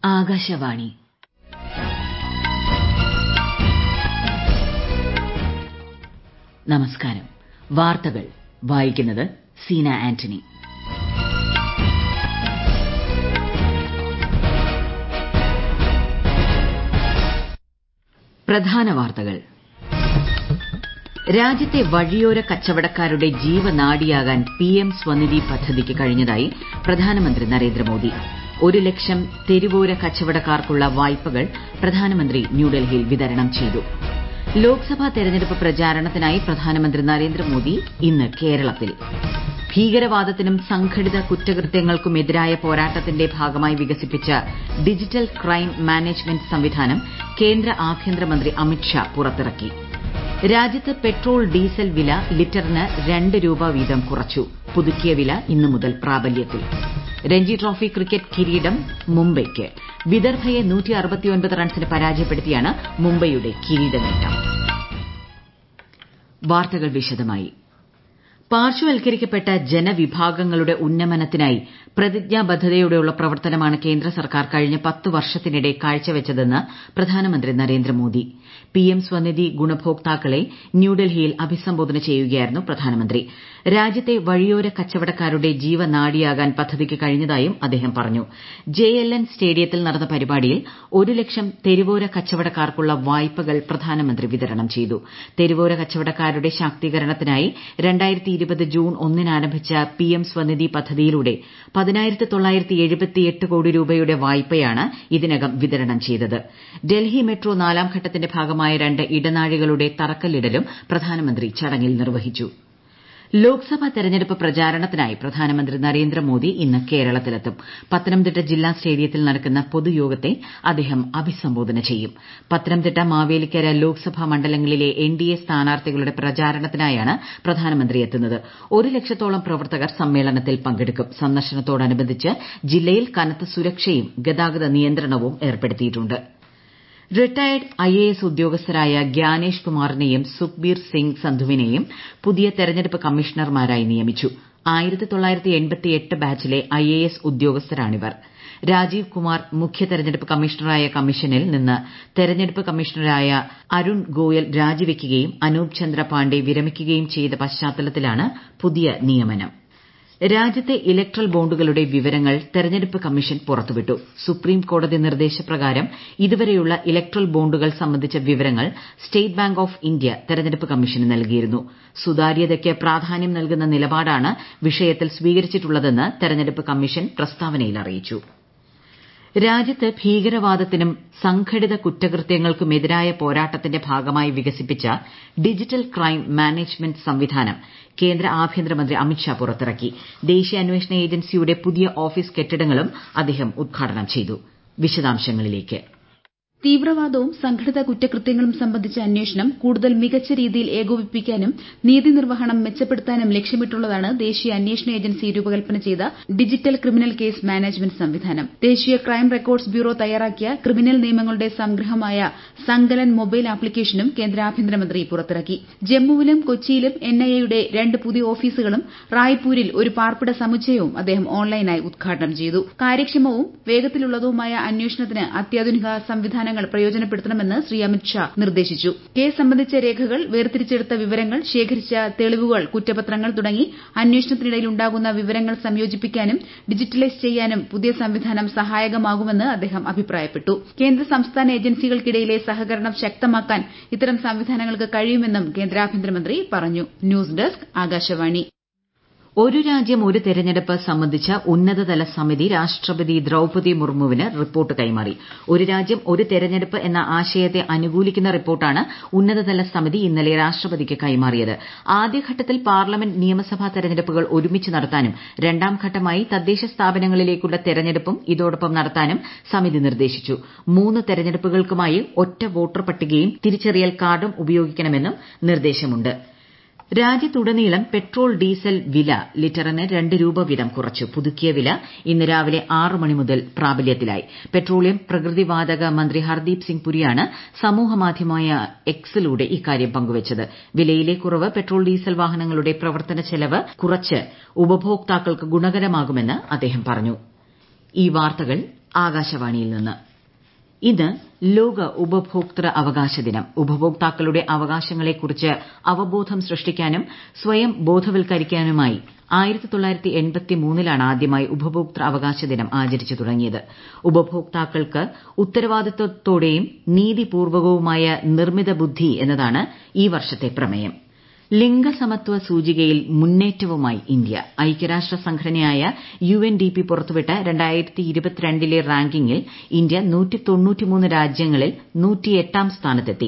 ആകാശവാണി നമസ്കാരം വാർത്തകൾ വായിക്കുന്നത് സീന ആന്റണി പ്രധാന വാർത്തകൾ രാജ്യത്തെ വഴിയോര കച്ചവടക്കാരുടെ ജീവനാഡിയാകാൻ പിഎം സ്വനിധി പദ്ധതിക്ക് കഴിഞ്ഞതായി പ്രധാനമന്ത്രി നരേന്ദ്രമോദി ഒരു ലക്ഷം തെരുവോര കച്ചവടക്കാർക്കുള്ള വായ്പകൾ പ്രധാനമന്ത്രി ന്യൂഡൽഹിയിൽ വിതരണം ചെയ്തു ലോക്സഭാ തെരഞ്ഞെടുപ്പ് പ്രചാരണത്തിനായി പ്രധാനമന്ത്രി നരേന്ദ്രമോദി ഇന്ന് കേരളത്തിൽ ഭീകരവാദത്തിനും സംഘടിത കുറ്റകൃത്യങ്ങൾക്കുമെതിരായ പോരാട്ടത്തിന്റെ ഭാഗമായി വികസിപ്പിച്ച ഡിജിറ്റൽ ക്രൈം മാനേജ്മെന്റ് സംവിധാനം കേന്ദ്ര ആഭ്യന്തരമന്ത്രി അമിത് ഷാ പുറത്തിറക്കി രാജ്യത്ത് പെട്രോൾ ഡീസൽ വില ലിറ്ററിന് രണ്ട് രൂപ വീതം കുറച്ചു പുതുക്കിയ വില ഇന്നു മുതൽ പ്രാബല്യത്തിൽ രഞ്ജി ട്രോഫി ക്രിക്കറ്റ് കിരീടം മുംബൈയ്ക്ക് വിദർഭയെ റൺസിന് പരാജയപ്പെടുത്തിയാണ് മുംബൈയുടെ കിരീട നേട്ടം വാർത്തകൾ വിശദമായി പാർശ്വവൽക്കരിക്കപ്പെട്ട ജനവിഭാഗങ്ങളുടെ ഉന്നമനത്തിനായി പ്രതിജ്ഞാബദ്ധതയോടെയുള്ള പ്രവർത്തനമാണ് കേന്ദ്ര സർക്കാർ കഴിഞ്ഞ പത്ത് വർഷത്തിനിടെ കാഴ്ചവച്ചതെന്ന് പ്രധാനമന്ത്രി നരേന്ദ്രമോദി പിഎം സ്വനിധി ഗുണഭോക്താക്കളെ ന്യൂഡൽഹിയിൽ അഭിസംബോധന ചെയ്യുകയായിരുന്നു പ്രധാനമന്ത്രി രാജ്യത്തെ വഴിയോര കച്ചവടക്കാരുടെ ജീവനാഡിയാകാൻ പദ്ധതിക്ക് കഴിഞ്ഞതായും അദ്ദേഹം പറഞ്ഞു ജെഎൽഎൻ സ്റ്റേഡിയത്തിൽ നടന്ന പരിപാടിയിൽ ഒരു ലക്ഷം തെരുവോര കച്ചവടക്കാർക്കുള്ള വായ്പകൾ പ്രധാനമന്ത്രി വിതരണം ചെയ്തു തെരുവോര കച്ചവടക്കാരുടെ ശാക്തീകരണത്തിനായി ജൂൺ ഒന്നിന് ആരംഭിച്ച പിഎം സ്വനിധി പദ്ധതിയിലൂടെ കോടി രൂപയുടെ വായ്പയാണ് ഇതിനകം വിതരണം ചെയ്തത് ഡൽഹി മെട്രോ നാലാം ഘട്ടത്തിന്റെ ഭാഗമായ രണ്ട് ഇടനാഴികളുടെ തറക്കല്ലിടലും പ്രധാനമന്ത്രി ചടങ്ങിൽ നിർവഹിച്ചു ലോക്സഭാ തെരഞ്ഞെടുപ്പ് പ്രചാരണത്തിനായി പ്രധാനമന്ത്രി നരേന്ദ്രമോദി ഇന്ന് കേരളത്തിലെത്തും പത്തനംതിട്ട ജില്ലാ സ്റ്റേഡിയത്തിൽ നടക്കുന്ന പൊതുയോഗത്തെ അദ്ദേഹം അഭിസംബോധന ചെയ്യും പത്തനംതിട്ട മാവേലിക്കര ലോക്സഭാ മണ്ഡലങ്ങളിലെ എൻഡിഎ സ്ഥാനാർത്ഥികളുടെ പ്രചാരണത്തിനായാണ് പ്രധാനമന്ത്രി എത്തുന്നത് ഒരു ലക്ഷത്തോളം പ്രവർത്തകർ സമ്മേളനത്തിൽ പങ്കെടുക്കും സന്ദർശനത്തോടനുബന്ധിച്ച് ജില്ലയിൽ കനത്ത സുരക്ഷയും ഗതാഗത നിയന്ത്രണവും ഏർപ്പെടുത്തിയിട്ടുണ്ട് റിട്ടയർഡ് ഐഎഎസ് ഉദ്യോഗസ്ഥരായ ഗ്യാനേഷ് കുമാറിനെയും സുഖ്ബീർ സിംഗ് സന്ധുവിനെയും പുതിയ തെരഞ്ഞെടുപ്പ് കമ്മീഷണർമാരായി നിയമിച്ചു ബാച്ചിലെ ഐഎഎസ് ഉദ്യോഗസ്ഥരാണിവർ രാജീവ് കുമാർ മുഖ്യ തെരഞ്ഞെടുപ്പ് കമ്മീഷണറായ കമ്മീഷനിൽ നിന്ന് തെരഞ്ഞെടുപ്പ് കമ്മീഷണറായ അരുൺ ഗോയൽ രാജിവയ്ക്കുകയും അനൂപ് ചന്ദ്ര പാണ്ഡെ വിരമിക്കുകയും ചെയ്ത പശ്ചാത്തലത്തിലാണ് പുതിയ നിയമനം രാജ്യത്തെ ഇലക്ട്രൽ ബോണ്ടുകളുടെ വിവരങ്ങൾ തെരഞ്ഞെടുപ്പ് കമ്മീഷൻ പുറത്തുവിട്ടു സുപ്രീം കോടതി നിർദ്ദേശപ്രകാരം ഇതുവരെയുള്ള ഇലക്ട്രൽ ബോണ്ടുകൾ സംബന്ധിച്ച വിവരങ്ങൾ സ്റ്റേറ്റ് ബാങ്ക് ഓഫ് ഇന്ത്യ തെരഞ്ഞെടുപ്പ് കമ്മീഷന് നൽകിയിരുന്നു സുതാര്യതയ്ക്ക് പ്രാധാന്യം നൽകുന്ന നിലപാടാണ് വിഷയത്തിൽ സ്വീകരിച്ചിട്ടുള്ളതെന്ന് തെരഞ്ഞെടുപ്പ് കമ്മീഷൻ പ്രസ്താവനയിൽ അറിയിച്ചു രാജ്യത്ത് ഭീകരവാദത്തിനും സംഘടിത കുറ്റകൃത്യങ്ങൾക്കുമെതിരായ പോരാട്ടത്തിന്റെ ഭാഗമായി വികസിപ്പിച്ച ഡിജിറ്റൽ ക്രൈം മാനേജ്മെന്റ് സംവിധാനം കേന്ദ്ര ആഭ്യന്തരമന്ത്രി അമിത് ഷാ പുറത്തിറക്കി ദേശീയ അന്വേഷണ ഏജൻസിയുടെ പുതിയ ഓഫീസ് കെട്ടിടങ്ങളും അദ്ദേഹം ഉദ്ഘാടനം ചെയ്തു വിശദാംശങ്ങളിലേക്ക് തീവ്രവാദവും സംഘടിത കുറ്റകൃത്യങ്ങളും സംബന്ധിച്ച അന്വേഷണം കൂടുതൽ മികച്ച രീതിയിൽ ഏകോപിപ്പിക്കാനും നീതി നിർവ്വഹണം മെച്ചപ്പെടുത്താനും ലക്ഷ്യമിട്ടുള്ളതാണ് ദേശീയ അന്വേഷണ ഏജൻസി രൂപകൽപ്പന ചെയ്ത ഡിജിറ്റൽ ക്രിമിനൽ കേസ് മാനേജ്മെന്റ് സംവിധാനം ദേശീയ ക്രൈം റെക്കോർഡ്സ് ബ്യൂറോ തയ്യാറാക്കിയ ക്രിമിനൽ നിയമങ്ങളുടെ സംഗ്രഹമായ സങ്കലൻ മൊബൈൽ ആപ്ലിക്കേഷനും കേന്ദ്ര ആഭ്യന്തരമന്ത്രി പുറത്തിറക്കി ജമ്മുവിലും കൊച്ചിയിലും എൻഐഎയുടെ രണ്ട് പുതിയ ഓഫീസുകളും റായ്പൂരിൽ ഒരു പാർപ്പിട സമുച്ചയവും അദ്ദേഹം ഓൺലൈനായി ഉദ്ഘാടനം ചെയ്തു കാര്യക്ഷമവും വേഗത്തിലുള്ളതുമായ അന്വേഷണത്തിന് അത്യാധുനിക സംവിധാനങ്ങൾ പ്രയോജനപ്പെടുത്തണമെന്ന് ശ്രീ അമിത് ഷാ നിർദ്ദേശിച്ചു കേസ് സംബന്ധിച്ച രേഖകൾ വേർതിരിച്ചെടുത്ത വിവരങ്ങൾ ശേഖരിച്ച തെളിവുകൾ കുറ്റപത്രങ്ങൾ തുടങ്ങി അന്വേഷണത്തിനിടയിൽ ഉണ്ടാകുന്ന വിവരങ്ങൾ സംയോജിപ്പിക്കാനും ഡിജിറ്റലൈസ് ചെയ്യാനും പുതിയ സംവിധാനം സഹായകമാകുമെന്ന് അദ്ദേഹം അഭിപ്രായപ്പെട്ടു കേന്ദ്ര സംസ്ഥാന ഏജൻസികൾക്കിടയിലെ സഹകരണം ശക്തമാക്കാൻ ഇത്തരം സംവിധാനങ്ങൾക്ക് കഴിയുമെന്നും കേന്ദ്ര ആഭ്യന്തരമന്ത്രി പറഞ്ഞു ന്യൂസ് ഡെസ്ക് ആകാശവാണി ഒരു രാജ്യം ഒരു തെരഞ്ഞെടുപ്പ് സംബന്ധിച്ച ഉന്നതതല സമിതി രാഷ്ട്രപതി ദ്രൌപതി മുർമുവിന് റിപ്പോർട്ട് കൈമാറി ഒരു രാജ്യം ഒരു തെരഞ്ഞെടുപ്പ് എന്ന ആശയത്തെ അനുകൂലിക്കുന്ന റിപ്പോർട്ടാണ് ഉന്നതതല സമിതി ഇന്നലെ രാഷ്ട്രപതിക്ക് കൈമാറിയത് ആദ്യഘട്ടത്തിൽ പാർലമെന്റ് നിയമസഭാ തെരഞ്ഞെടുപ്പുകൾ ഒരുമിച്ച് നടത്താനും രണ്ടാം ഘട്ടമായി തദ്ദേശ സ്ഥാപനങ്ങളിലേക്കുള്ള തെരഞ്ഞെടുപ്പും ഇതോടൊപ്പം നടത്താനും സമിതി നിർദ്ദേശിച്ചു മൂന്ന് തെരഞ്ഞെടുപ്പുകൾക്കുമായി ഒറ്റ വോട്ടർ പട്ടികയും തിരിച്ചറിയൽ കാർഡും ഉപയോഗിക്കണമെന്നും നിർദ്ദേശമുണ്ട് രാജ്യത്തുടനീളം പെട്രോൾ ഡീസൽ വില ലിറ്ററിന് രണ്ട് രൂപ വീതം കുറച്ചു പുതുക്കിയ വില ഇന്ന് രാവിലെ ആറ് മണി മുതൽ പ്രാബല്യത്തിലായി പെട്രോളിയം പ്രകൃതിവാതക മന്ത്രി ഹർദീപ് സിംഗ് പുരിയാണ് സമൂഹമാധ്യമമായ എക്സിലൂടെ ഇക്കാര്യം പങ്കുവച്ചത് വിലയിലെ കുറവ് പെട്രോൾ ഡീസൽ വാഹനങ്ങളുടെ പ്രവർത്തന ചെലവ് കുറച്ച് ഉപഭോക്താക്കൾക്ക് ഗുണകരമാകുമെന്ന് അദ്ദേഹം പറഞ്ഞു ഈ വാർത്തകൾ ആകാശവാണിയിൽ നിന്ന് ഇന്ന് ലോക ഉപഭോക്തൃ അവകാശ ദിനം ഉപഭോക്താക്കളുടെ അവകാശങ്ങളെക്കുറിച്ച് അവബോധം സൃഷ്ടിക്കാനും സ്വയം ബോധവൽക്കരിക്കാനുമായി ലാണ് ആദ്യമായി ഉപഭോക്തൃ അവകാശ ദിനം ആചരിച്ചു തുടങ്ങിയത് ഉപഭോക്താക്കൾക്ക് ഉത്തരവാദിത്വത്തോടെയും നീതിപൂർവകവുമായ നിർമ്മിത ബുദ്ധി എന്നതാണ് ഈ വർഷത്തെ പ്രമേയം ലിംഗസമത്വ സൂചികയിൽ മുന്നേറ്റവുമായി ഇന്ത്യ ഐക്യരാഷ്ട്ര സംഘടനയായ യു എൻ ഡി പി പുറത്തുവിട്ട ലെ റാങ്കിംഗിൽ ഇന്ത്യ രാജ്യങ്ങളിൽ ാം സ്ഥാനത്തെത്തി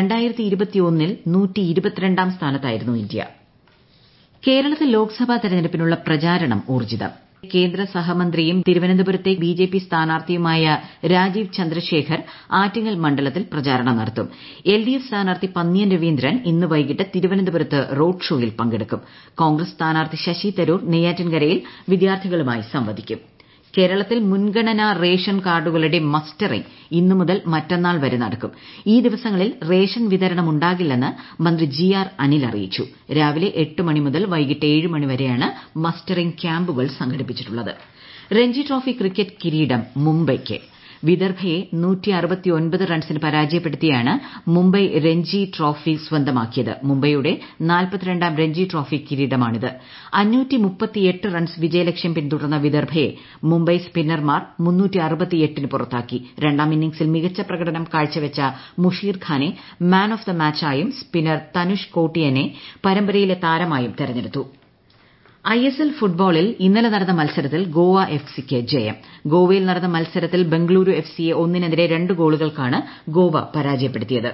ൽ ാം സ്ഥാനത്തായിരുന്നു ഇന്ത്യ കേരളത്തിൽ ലോക്സഭാ തെരഞ്ഞെടുപ്പിനുള്ള പ്രചാരണം ഊർജ്ജിതം കേന്ദ്ര സഹമന്ത്രിയും തിരുവനന്തപുരത്തെ ബിജെപി സ്ഥാനാർത്ഥിയുമായ രാജീവ് ചന്ദ്രശേഖർ ആറ്റിങ്ങൽ മണ്ഡലത്തിൽ പ്രചാരണം നടത്തും എൽഡിഎഫ് സ്ഥാനാർത്ഥി പന്ന്യൻ രവീന്ദ്രൻ ഇന്ന് വൈകിട്ട് തിരുവനന്തപുരത്ത് റോഡ് ഷോയിൽ പങ്കെടുക്കും കോൺഗ്രസ് സ്ഥാനാർത്ഥി ശശി തരൂർ നെയ്യാറ്റിൻകരയിൽ വിദ്യാർത്ഥികളുമായി സംവദിക്കും കേരളത്തിൽ മുൻഗണനാ റേഷൻ കാർഡുകളുടെ മസ്റ്ററിംഗ് ഇന്നു മുതൽ മറ്റന്നാൾ വരെ നടക്കും ഈ ദിവസങ്ങളിൽ റേഷൻ വിതരണം ഉണ്ടാകില്ലെന്ന് മന്ത്രി ജി ആർ അനിൽ അറിയിച്ചു രാവിലെ എട്ട് മണി മുതൽ വൈകിട്ട് ഏഴ് മണി വരെയാണ് മസ്റ്ററിംഗ് ക്യാമ്പുകൾ സംഘടിപ്പിച്ചിട്ടുള്ളത് രഞ്ജി ട്രോഫി ക്രിക്കറ്റ് കിരീടം മുംബൈയ്ക്ക് വിദർഭയെ റൺസിന് പരാജയപ്പെടുത്തിയാണ് മുംബൈ രഞ്ജി ട്രോഫി സ്വന്തമാക്കിയത് മുംബൈയുടെ നാൽപ്പത്തിരണ്ടാം രഞ്ജി ട്രോഫി കിരീടമാണിത് റൺസ് വിജയലക്ഷ്യം പിന്തുടർന്ന വിദർഭയെ മുംബൈ സ്പിന്നർമാർ ന് പുറത്താക്കി രണ്ടാം ഇന്നിംഗ്സിൽ മികച്ച പ്രകടനം കാഴ്ചവെച്ച മുഷീർ ഖാനെ മാൻ ഓഫ് ദ മാച്ചായും സ്പിന്നർ തനുഷ് കോട്ടിയനെ പരമ്പരയിലെ താരമായും തെരഞ്ഞെടുത്തു ഐഎസ്എൽ ഫുട്ബോളിൽ ഇന്നലെ നടന്ന മത്സരത്തിൽ ഗോവ എഫ് സിക്ക് ജയം ഗോവയിൽ നടന്ന മത്സരത്തിൽ ബംഗളൂരു എഫ് സിയെ ഒന്നിനെതിരെ രണ്ട് ഗോളുകൾക്കാണ് ഗോവ പരാജയപ്പെടുത്തിയത്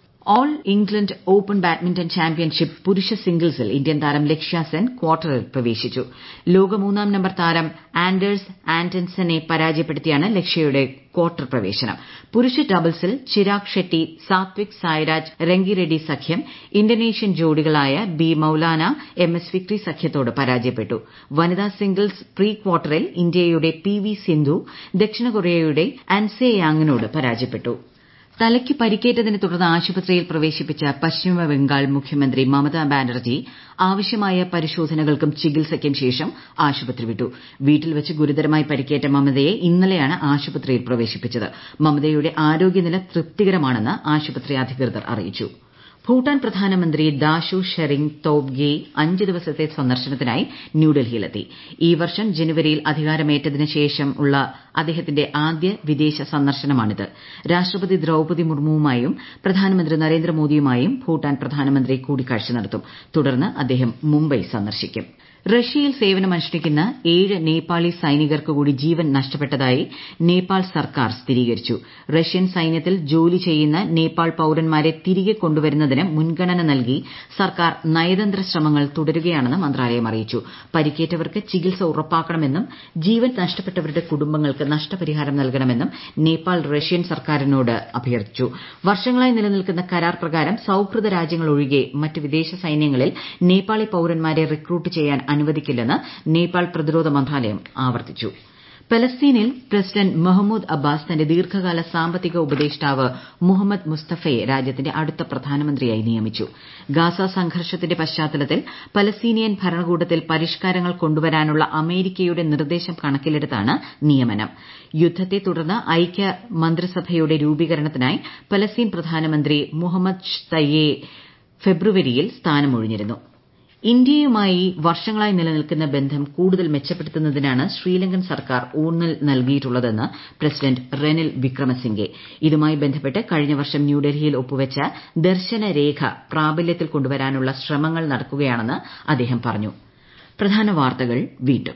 all England open badminton championship പുരുഷ സിംഗിൾസിൽ ഇന്ത്യൻ താരം ലക്ഷ്യ സെൻ ക്വാർട്ടറിൽ പ്രവേശിച്ചു ലോക മൂന്നാം നമ്പർ താരം ആൻഡേഴ്സ് ആന്റൺസനെ പരാജയപ്പെടുത്തിയാണ് ലക്ഷ്യയുടെ ക്വാർട്ടർ പ്രവേശനം പുരുഷ ഡബിൾസിൽ ചിരാഗ് ഷെട്ടി സാത്വിക് സായ്രാജ് രംഗിറെഡ്ഡി സഖ്യം ഇന്തോനേഷ്യൻ ജോഡികളായ B Maulana M S Fikri സഖ്യത്തോട് പരാജയപ്പെട്ടു വനിതാ സിംഗിൾസ് പ്രീ ക്വാർട്ടറിൽ ഇന്ത്യയുടെ പി വി സിന്ധു ദക്ഷിണ കൊറിയയുടെ അൻസെ യാങ്ങിനോട് പരാജയപ്പെട്ടു തലയ്ക്ക് പരിക്കേറ്റതിനെ തുടർന്ന് ആശുപത്രിയിൽ പ്രവേശിപ്പിച്ച പശ്ചിമബംഗാൾ മുഖ്യമന്ത്രി മമതാ ബാനർജി ആവശ്യമായ പരിശോധനകൾക്കും ചികിത്സയ്ക്കും ശേഷം ആശുപത്രി വിട്ടു വീട്ടിൽ വച്ച് ഗുരുതരമായി പരിക്കേറ്റ മമതയെ ഇന്നലെയാണ് ആശുപത്രിയിൽ പ്രവേശിപ്പിച്ചത് മമതയുടെ ആരോഗ്യനില തൃപ്തികരമാണെന്ന് ആശുപത്രി അധികൃതർ അറിയിച്ചു ഭൂട്ടാൻ പ്രധാനമന്ത്രി ദാഷു ഷെറിംഗ് തോബ്ഗെ അഞ്ച് ദിവസത്തെ സന്ദർശനത്തിനായി ന്യൂഡൽഹിയിലെത്തി ഈ വർഷം ജനുവരിയിൽ അധികാരമേറ്റതിന് ശേഷമുള്ള അദ്ദേഹത്തിന്റെ ആദ്യ വിദേശ സന്ദർശനമാണിത് രാഷ്ട്രപതി ദ്രൌപതി മുർമുവുമായും പ്രധാനമന്ത്രി നരേന്ദ്രമോദിയുമായും ഭൂട്ടാൻ പ്രധാനമന്ത്രി കൂടിക്കാഴ്ച നടത്തും തുടർന്ന് അദ്ദേഹം മുംബൈ സന്ദർശിക്കും റഷ്യയിൽ സേവനമനുഷ്ഠിക്കുന്ന ഏഴ് നേപ്പാളി സൈനികർക്ക് കൂടി ജീവൻ നഷ്ടപ്പെട്ടതായി നേപ്പാൾ സർക്കാർ സ്ഥിരീകരിച്ചു റഷ്യൻ സൈന്യത്തിൽ ജോലി ചെയ്യുന്ന നേപ്പാൾ പൌരന്മാരെ തിരികെ കൊണ്ടുവരുന്നതിന് മുൻഗണന നൽകി സർക്കാർ നയതന്ത്ര ശ്രമങ്ങൾ തുടരുകയാണെന്ന് മന്ത്രാലയം അറിയിച്ചു പരിക്കേറ്റവർക്ക് ചികിത്സ ഉറപ്പാക്കണമെന്നും ജീവൻ നഷ്ടപ്പെട്ടവരുടെ കുടുംബങ്ങൾക്ക് നഷ്ടപരിഹാരം നൽകണമെന്നും നേപ്പാൾ റഷ്യൻ സർക്കാരിനോട് അഭ്യർത്ഥിച്ചു വർഷങ്ങളായി നിലനിൽക്കുന്ന കരാർ പ്രകാരം സൌഹൃദ രാജ്യങ്ങൾ ഒഴികെ മറ്റ് വിദേശ സൈന്യങ്ങളിൽ നേപ്പാളി പൌരന്മാരെ റിക്രൂട്ട് ചെയ്യാൻ അനുവദിക്കില്ലെന്ന് നേപ്പാൾ പ്രതിരോധ മന്ത്രാലയം ആവർത്തിച്ചു പലസ്തീനിൽ പ്രസിഡന്റ് മഹ്മൂദ് അബ്ബാസ് തന്റെ ദീർഘകാല സാമ്പത്തിക ഉപദേഷ്ടാവ് മുഹമ്മദ് മുസ്തഫയെ രാജ്യത്തിന്റെ അടുത്ത പ്രധാനമന്ത്രിയായി നിയമിച്ചു ഗാസ സംഘർഷത്തിന്റെ പശ്ചാത്തലത്തിൽ പലസ്തീനിയൻ ഭരണകൂടത്തിൽ പരിഷ്കാരങ്ങൾ കൊണ്ടുവരാനുള്ള അമേരിക്കയുടെ നിർദ്ദേശം കണക്കിലെടുത്താണ് നിയമനം യുദ്ധത്തെ തുടർന്ന് ഐക്യ മന്ത്രിസഭയുടെ രൂപീകരണത്തിനായി പലസ്തീൻ പ്രധാനമന്ത്രി മുഹമ്മദ് തയ്യെ ഫെബ്രുവരിയിൽ സ്ഥാനമൊഴിഞ്ഞിരുന്നു ഇന്ത്യയുമായി വർഷങ്ങളായി നിലനിൽക്കുന്ന ബന്ധം കൂടുതൽ മെച്ചപ്പെടുത്തുന്നതിനാണ് ശ്രീലങ്കൻ സർക്കാർ ഊന്നൽ നൽകിയിട്ടുള്ളതെന്ന് പ്രസിഡന്റ് റെനിൽ വിക്രമസിംഗെ ഇതുമായി ബന്ധപ്പെട്ട് കഴിഞ്ഞ വർഷം ന്യൂഡൽഹിയിൽ ഒപ്പുവച്ച ദർശന രേഖ പ്രാബല്യത്തിൽ കൊണ്ടുവരാനുള്ള ശ്രമങ്ങൾ നടക്കുകയാണെന്ന് അദ്ദേഹം പറഞ്ഞു പ്രധാന വാർത്തകൾ വീണ്ടും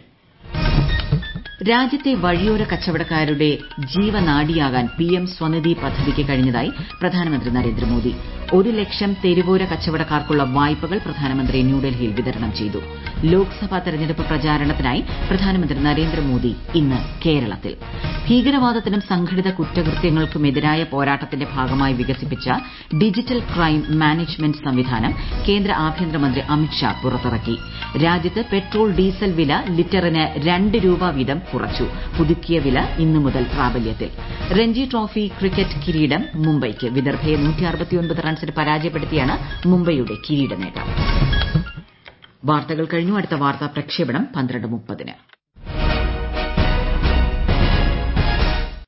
രാജ്യത്തെ വഴിയോര കച്ചവടക്കാരുടെ ജീവനാഡിയാകാൻ പിഎം സ്വനിധി പദ്ധതിക്ക് കഴിഞ്ഞതായി പ്രധാനമന്ത്രി നരേന്ദ്രമോദി ഒരു ലക്ഷം തെരുവോര കച്ചവടക്കാർക്കുള്ള വായ്പകൾ പ്രധാനമന്ത്രി ന്യൂഡൽഹിയിൽ വിതരണം ചെയ്തു ലോക്സഭാ തെരഞ്ഞെടുപ്പ് പ്രചാരണത്തിനായി പ്രധാനമന്ത്രി നരേന്ദ്രമോദി ഇന്ന് കേരളത്തിൽ ഭീകരവാദത്തിനും സംഘടിത കുറ്റകൃത്യങ്ങൾക്കുമെതിരായ പോരാട്ടത്തിന്റെ ഭാഗമായി വികസിപ്പിച്ച ഡിജിറ്റൽ ക്രൈം മാനേജ്മെന്റ് സംവിധാനം കേന്ദ്ര ആഭ്യന്തരമന്ത്രി അമിത്ഷാ പുറത്തിറക്കി രാജ്യത്ത് പെട്രോൾ ഡീസൽ വില ലിറ്ററിന് രണ്ട് രൂപ വീതം കുറച്ചു പുതുക്കിയ വില ഇന്നു മുതൽ പ്രാബല്യത്തിൽ രഞ്ജി ട്രോഫി ക്രിക്കറ്റ് കിരീടം മുംബൈയ്ക്ക് വിദർഭയെ റൺസിന് പരാജയപ്പെടുത്തിയാണ് മുംബൈയുടെ കിരീട നേട്ടം വാർത്തകൾ കഴിഞ്ഞു അടുത്ത വാർത്താ പ്രക്ഷേപണം പന്ത്രണ്ട് മുപ്പതിന്